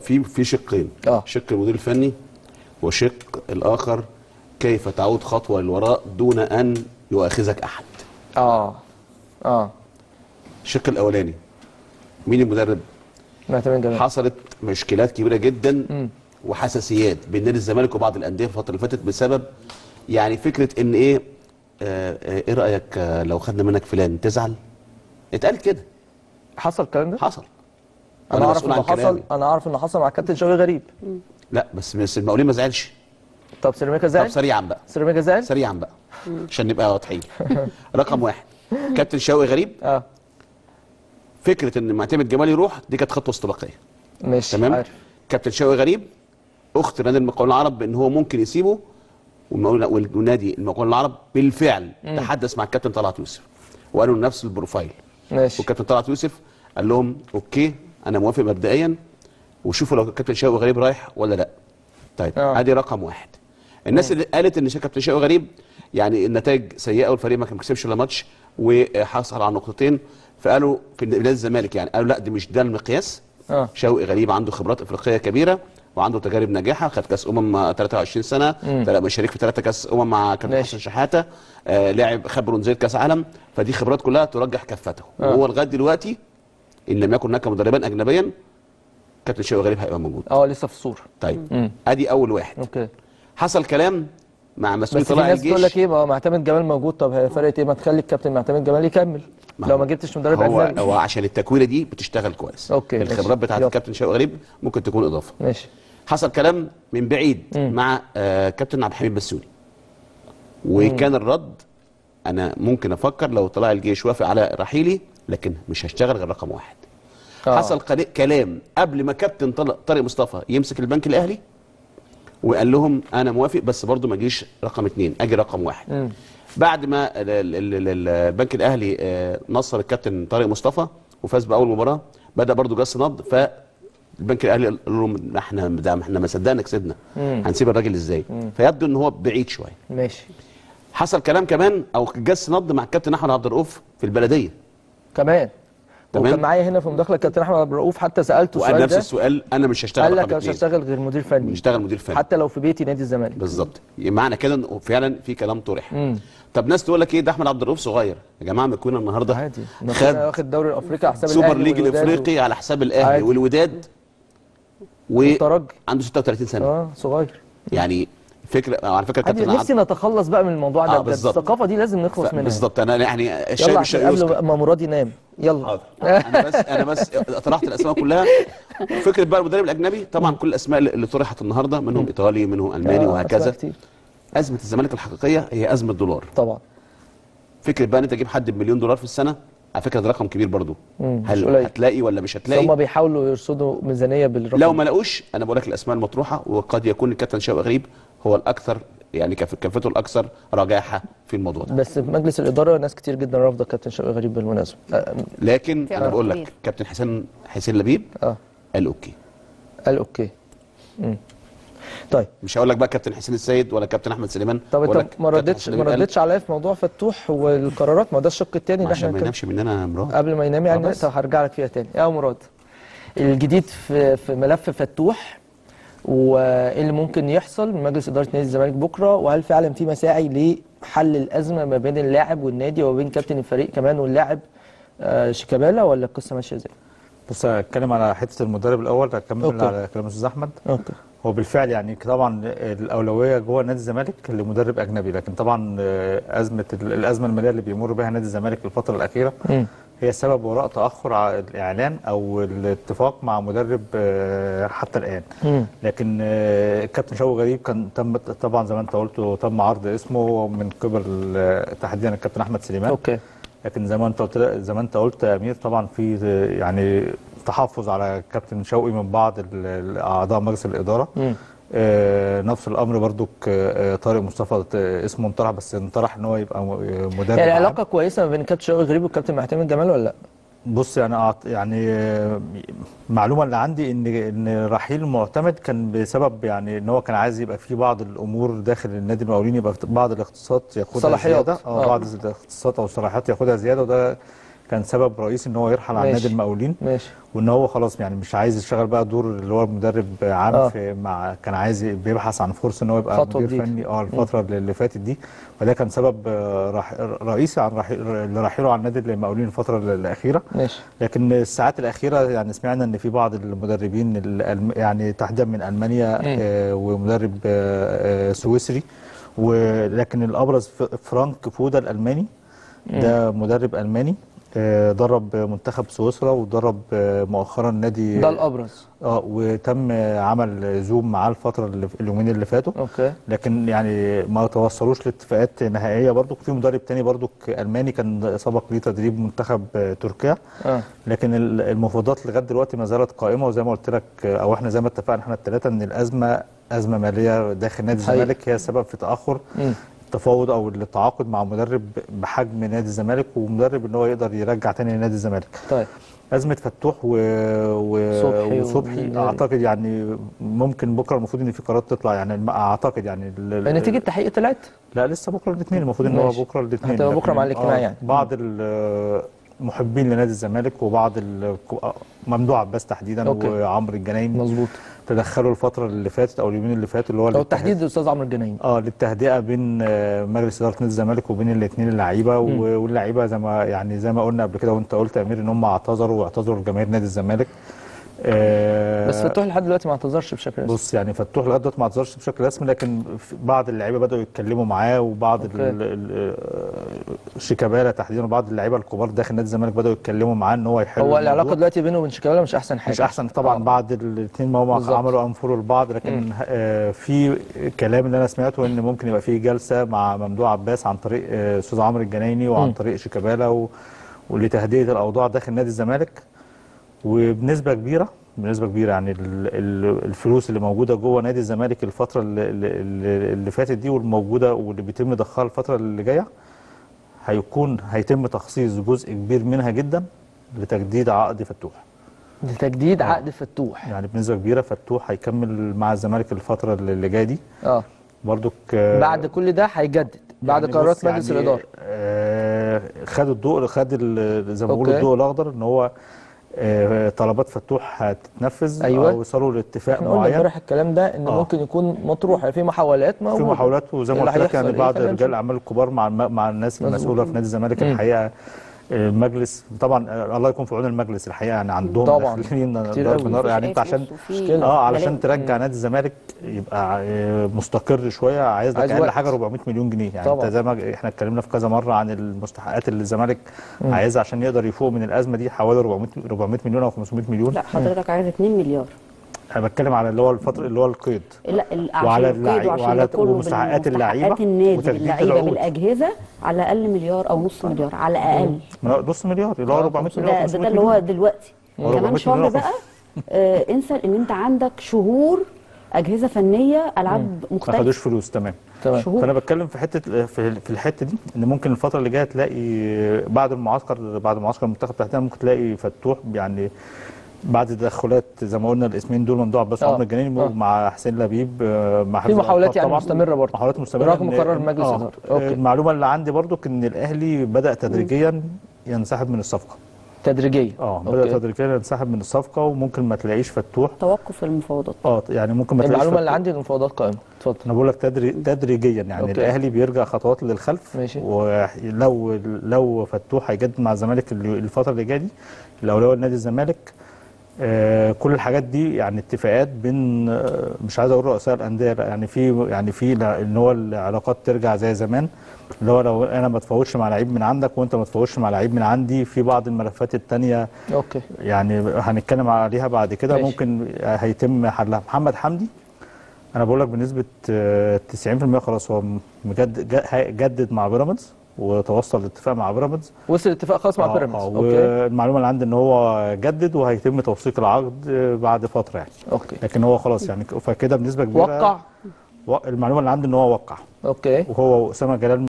في في شقين آه. شق المدير الفني وشق الاخر كيف تعود خطوه للوراء دون ان يؤاخذك احد اه اه الشق الاولاني مين المدرب معتمد جمال حصلت مشكلات كبيره جدا وحساسيات بين نادي الزمالك وبعض الانديه في الفتره اللي فاتت بسبب يعني فكره ان ايه آه آه، ايه رايك آه لو خدنا منك فلان تزعل اتقال كده حصل الكلام ده حصل انا وأنا اعرف مسؤول انه عن حصل كلامي. انا اعرف انه حصل مع الكابتن شوقي غريب لا بس بس المقاولين ما زعلش طب سيراميكا طب زعل سريعا بقى سيراميكا زعل سريعا بقى عشان نبقى واضحين رقم واحد كابتن شوقي غريب اه فكره ان معتمد جمال يروح دي كانت خطوه استباقيه ماشي تمام عارف. كابتن شوقي غريب اخت نادي المقاولين العرب بان هو ممكن يسيبه والمقاولين- والنادي المقاولين العرب بالفعل تحدث مع الكابتن طلعت يوسف وقالوا نفس البروفايل ماشي والكابتن طلعت يوسف قال لهم اوكي انا موافق مبدئيا وشوفوا لو الكابتن شوقي غريب رايح ولا لا طيب آه. ادي رقم واحد الناس اللي قالت ان كابتن شوقي غريب يعني النتائج سيئه والفريق ما كان كسبش الا ماتش وحصل على نقطتين فقالوا في نادي الزمالك يعني قالوا لا ده مش ده المقياس اه شوقي غريب عنده خبرات افريقيه كبيره وعنده تجارب ناجحه خد كاس امم 23 سنه تلا- مشارك في ثلاثه كاس امم مع كابتن ماشي. حسن شحاته آه لاعب خد برونزيه كاس عالم فدي خبرات كلها ترجح كفته آه. وهو لغايه دلوقتي ان لم يكن هناك مدربا اجنبيا كابتن شوقي غريب هيبقى موجود اه لسه في الصوره طيب مم. ادي اول واحد اوكي حصل كلام مع مسؤول بس في طلائع ناس تقول لك الجيش ايه ما هو معتمد جمال موجود طب هي فرقت ايه ما تخلي الكابتن معتمد جمال يكمل ما لو هو- ما جبتش مدرب هو اجنبي هو عشان التكوينه دي بتشتغل كويس أوكي، ماشي. الخبرات بتاعت يلا. الكابتن شوقي غريب ممكن تكون اضافه ماشي حصل كلام من بعيد مع آه كابتن عبد الحميد بسيوني وكان الرد انا ممكن افكر لو طلع الجيش وافق على رحيلي لكن مش هشتغل غير رقم واحد آه. حصل قل- كلام قبل ما كابتن طل- طارق مصطفى يمسك البنك الاهلي وقال لهم انا موافق بس برضو ما اجيش رقم اثنين اجي رقم واحد مم. بعد ما ال- ال- ال- ال- البنك الاهلي آه، نصر الكابتن طارق مصطفى وفاز باول مباراه بدا برضو جس نبض فالبنك الاهلي قال لهم ما احنا ده ما احنا ما صدقنا كسبنا هنسيب الراجل ازاي فيبدو ان هو بعيد شويه ماشي حصل كلام كمان او جس نبض مع الكابتن احمد عبد الرؤوف في البلديه كمان تمام. وكان معايا هنا في مداخله الكابتن احمد عبد الرؤوف حتى سالته وقال السؤال نفس ده السؤال انا مش هشتغل قال لك رقم أنا مش اثنين هشتغل غير مدير فني مش هشتغل مدير فني حتى لو في بيتي نادي الزمالك بالظبط معنى كده انه فعلا في كلام طرح مم. طب ناس تقول لك ايه ده احمد عبد الرؤوف صغير يا جماعه ما يكون النهارده عادي ما خد كنا واخد الدوري الافريقي على حساب سوبر الأهلي ليج والوداد الافريقي على حساب الاهلي عادي. والوداد والترجي وعنده 36 سنه اه صغير يعني فكره على فكره عادي كابتن نفسي نتخلص بقى من الموضوع ده آه، بجد بالظبط. الثقافه دي لازم نخلص منها بالظبط انا يعني الشاي يلا مش عشان يسكت. قبل ما مراد ينام يلا حاضر انا بس انا بس طرحت الاسماء كلها فكره بقى المدرب الاجنبي طبعا كل الاسماء اللي اللي طرحت النهارده منهم ايطالي منهم الماني آه، وهكذا أسماء كتير. ازمه الزمالك الحقيقيه هي ازمه دولار طبعا فكره بقى ان انت تجيب حد بمليون دولار في السنه على فكره ده رقم كبير برضو مم، مش هل قليل. هتلاقي ولا مش بس هتلاقي هم بيحاولوا يرصدوا ميزانيه بالرقم لو ما لقوش انا بقول لك الاسماء المطروحه وقد يكون الكابتن شوقي غريب هو الاكثر يعني كف- كفته الاكثر رجاحه في الموضوع ده بس في مجلس الاداره ناس كتير جدا رافضه كابتن شوقي غريب بالمناسبه اه, لكن في انا أمر بقول لك كبير. كابتن حسين حسين لبيب آه. قال اوكي قال اوكي مم. طيب مش هقول لك بقى كابتن حسين السيد ولا كابتن احمد سليمان طب هقول انت لك ما كابتن ردتش حسين ما لبيب قال ردتش عليا في موضوع فتوح والقرارات ما ده الشق الثاني اللي عشان احنا ما كده- ينامش مننا يا مراد قبل ما ينام يعني بس. طب هرجع لك فيها تاني يا مراد الجديد في في ملف فتوح وايه اللي ممكن يحصل من مجلس اداره نادي الزمالك بكره وهل فعلا في مساعي لحل الازمه ما بين اللاعب والنادي وما بين كابتن الفريق كمان واللاعب آه، شيكابالا ولا القصه ماشيه ازاي؟ بص هتكلم على حته المدرب الاول هكمل أوكي. على كلام الاستاذ احمد اوكي هو بالفعل يعني طبعا الاولويه جوه نادي الزمالك لمدرب اجنبي لكن طبعا آه، ازمه ال- الازمه الماليه اللي بيمر بها نادي الزمالك الفتره الاخيره مم. هي السبب وراء تاخر ع- الاعلان او الاتفاق مع مدرب آه، حتى الان مم. لكن آه، الكابتن شوقي غريب كان تم طبعا زي ما انت قلت تم عرض اسمه من قبل آه، تحديدا الكابتن احمد سليمان اوكي لكن زي ما انت قلت زي ما انت قلت يا امير طبعا في يعني تحفظ على كابتن شوقي من بعض ال- ال- اعضاء مجلس الاداره مم. آه نفس الامر برضو طارق مصطفى آه، اسمه انطرح بس انطرح ان هو يبقى م- مدرب يعني عام. العلاقه كويسه ما بين كابتن شوقي غريب والكابتن معتمد جمال ولا لا؟ بص يعني أعط- يعني آه، معلومه اللي عندي ان ان رحيل معتمد كان بسبب يعني ان هو كان عايز يبقى في بعض الامور داخل النادي المقاولين يبقى في بعض الاختصاصات ياخدها صلاحيات. زياده آه. اه بعض الاختصاصات او الصلاحيات ياخدها زياده وده كان سبب رئيسي ان هو يرحل عن ماشي. نادي المقاولين ماشي وان هو خلاص يعني مش عايز يشتغل بقى دور اللي هو مدرب عام آه. في مع كان عايز ي- بيبحث عن فرصه ان هو يبقى خطوة مدير جديدة. فني اه الفتره اللي اللي فاتت دي فده كان سبب آه، رح رئيسي عن رحيل لرحيله عن نادي المقاولين الفتره الاخيره ماشي لكن الساعات الاخيره يعني سمعنا ان في بعض المدربين الألم... يعني تحديدا من المانيا آه ومدرب آه آه سويسري ولكن الابرز ف- فرانك فودا الالماني ده مدرب الماني آه درب منتخب سويسرا ودرب آه مؤخرا نادي ده الابرز اه وتم آه، عمل زوم معاه الفتره اللي اليومين اللي فاتوا اوكي لكن يعني ما توصلوش لاتفاقات نهائيه برضو في مدرب تاني برضو الماني كان سبق ليه تدريب منتخب آه، تركيا اه لكن ال- المفاوضات لغايه دلوقتي ما زالت قائمه وزي ما قلت لك او احنا زي ما اتفقنا احنا الثلاثه ان الازمه ازمه ماليه داخل نادي حقيقي. الزمالك هي السبب في تاخر مم. التفاوض او التعاقد مع مدرب بحجم نادي الزمالك ومدرب ان هو يقدر يرجع تاني لنادي الزمالك طيب ازمه فتوح و... و... صبحي وصبحي وال- اعتقد يعني ممكن بكره المفروض ان في قرارات تطلع يعني اعتقد يعني ال- نتيجه التحقيق طلعت لا لسه بكره الاثنين المفروض ان هو ماشي. بكره الاثنين هتبقى بكرة لكن- مع الاجتماع آه، يعني. بعض المحبين لنادي الزمالك وبعض ال- ممدوح عباس تحديدا أوكي. وعمرو الجنايني مظبوط تدخلوا الفتره اللي فاتت او اليومين اللي فاتوا اللي هو او للتهدئة- التحديد الاستاذ عمرو الجنايني اه للتهدئه بين آه، مجلس اداره نادي الزمالك وبين الاثنين اللعيبه و- واللعيبه زي ما يعني زي ما قلنا قبل كده وانت قلت يا امير ان هم اعتذروا واعتذروا لجماهير نادي الزمالك آه، بس فتوح لحد دلوقتي ما اعتذرش بشكل رسمي بص يعني فتوح لغايه دلوقتي ما اعتذرش بشكل رسمي لكن في بعض اللعيبه بداوا يتكلموا معاه وبعض ال- أوكي. ال- ال- شيكابالا تحديدا وبعض اللعيبه الكبار داخل نادي الزمالك بداوا يتكلموا معاه ان هو يحل هو الموضوع. العلاقه دلوقتي بينه وبين شيكابالا مش احسن حاجه مش احسن طبعا آه. بعد الاثنين ما هم بالظبط. عملوا انفروا لبعض لكن آه في كلام اللي انا سمعته ان ممكن يبقى في جلسه مع ممدوح عباس عن طريق آه، استاذ عمرو الجنايني وعن مم. طريق شيكابالا و... ولتهدئه الاوضاع داخل نادي الزمالك وبنسبه كبيره بنسبه كبيره يعني ال- ال- الفلوس اللي موجوده جوه نادي الزمالك الفتره اللي, اللي, اللي فاتت دي والموجوده واللي بيتم ضخها الفتره اللي جايه هيكون هيتم تخصيص جزء كبير منها جدا لتجديد عقد فتوح لتجديد آه. عقد فتوح يعني بنسبه كبيره فتوح هيكمل مع الزمالك الفتره اللي اللي جايه دي اه برضك بعد كل ده هيجدد بعد يعني قرارات بص مجلس يعني الاداره آه خد الضوء خد ال- زي ما بيقولوا أوكي. الضوء الاخضر ان هو آه طلبات فتوح هتتنفذ أيوة. او يوصلوا لاتفاق احنا قلنا معين امبارح الكلام ده ان آه. ممكن يكون مطروح في محاولات في موجوده محاولات وزي ما اللي قلت لك هيحصل يعني إيه بعض خلينا رجال نشوف. الاعمال الكبار مع الم- مع الناس مظبوط. المسؤوله في نادي الزمالك مم. الحقيقه المجلس طبعا آه، الله يكون في عون المجلس الحقيقه يعني عندهم طبعاً. داخلين كتير ضرب قوي. نار يعني انت مفيش عشان بص، وفي مشكلة. اه علشان بلاوي. ترجع نادي الزمالك يبقى آه، مستقر شويه عايز لك عايز اقل وقت. حاجه 400 مليون جنيه يعني طبعاً. انت زي ما احنا اتكلمنا في كذا مره عن المستحقات اللي الزمالك عايزها عشان يقدر يفوق من الازمه دي حوالي 400 400 مليون او 500 مليون لا حضرتك عايز 2 مليار انا بتكلم على اللي هو الفتره اللي هو القيد لا ال- وعلى عشان القيد اللعي- وعشان وعلى ده كله ومستحقات اللعيبة بالمستحقات النادي وتجديد باللعيبه العقود. بالاجهزه على الاقل مليار او نص مليار على الاقل من هو نص مليار اللي هو 400 مليون ده, أو ده, 500 ده اللي هو مليون دلوقتي هو 400 كمان شهر مليون بقى آه انسى ان انت عندك شهور اجهزه فنيه العاب ما مختلفه خدوش فلوس تمام تمام شهور فانا بتكلم في حته في في الحته دي ان ممكن الفتره اللي جايه تلاقي بعد المعسكر بعد معسكر المنتخب تحديدا ممكن تلاقي فتوح يعني بعد تدخلات زي ما قلنا الاسمين دول ممدوح عباس آه. وعمرو الجنيني آه. مع حسين لبيب آه، مع في حفظ محاولات الألقاب يعني طبعاً. مستمرة برضه. محاولات مستمره رغم إن- قرار مجلس آه، الإدارة. أوكي. المعلومه اللي عندي برضو ان الاهلي بدا تدريجيا ينسحب من الصفقه تدريجيا اه بدا أوكي. تدريجيا ينسحب من الصفقه وممكن ما تلاقيش فتوح توقف المفاوضات اه يعني ممكن ما تلاقيش المعلومه اللي فتوح. عندي ان المفاوضات قائمه اتفضل انا بقول لك تدري تدريجيا يعني أوكي. أوكي. الاهلي بيرجع خطوات للخلف ماشي. ولو لو فتوح هيجدد مع الزمالك ال- الفتره اللي جايه دي الاولويه لنادي الزمالك آه كل الحاجات دي يعني اتفاقات بين آه مش عايز اقول رؤساء الانديه لا يعني في يعني في لا- ان هو العلاقات ترجع زي زمان اللي هو لو انا ما اتفاوضش مع لعيب من عندك وانت ما تتفاوضش مع لعيب من عندي في بعض الملفات الثانيه اوكي يعني هنتكلم عليها بعد كده ماشي. ممكن هيتم حلها محمد حمدي انا بقول لك بنسبه آه، 90% خلاص هو مجدد جا- جدد مع بيراميدز وتوصل لاتفاق مع بيراميدز وصل اتفاق خاص مع آه، بيراميدز آه، اوكي والمعلومه اللي عندي ان هو جدد وهيتم توثيق العقد آه، بعد فتره يعني اوكي لكن هو خلاص يعني فكده بنسبه كبيره وقع و- المعلومه اللي عندي ان هو وقع اوكي وهو واسامه جلال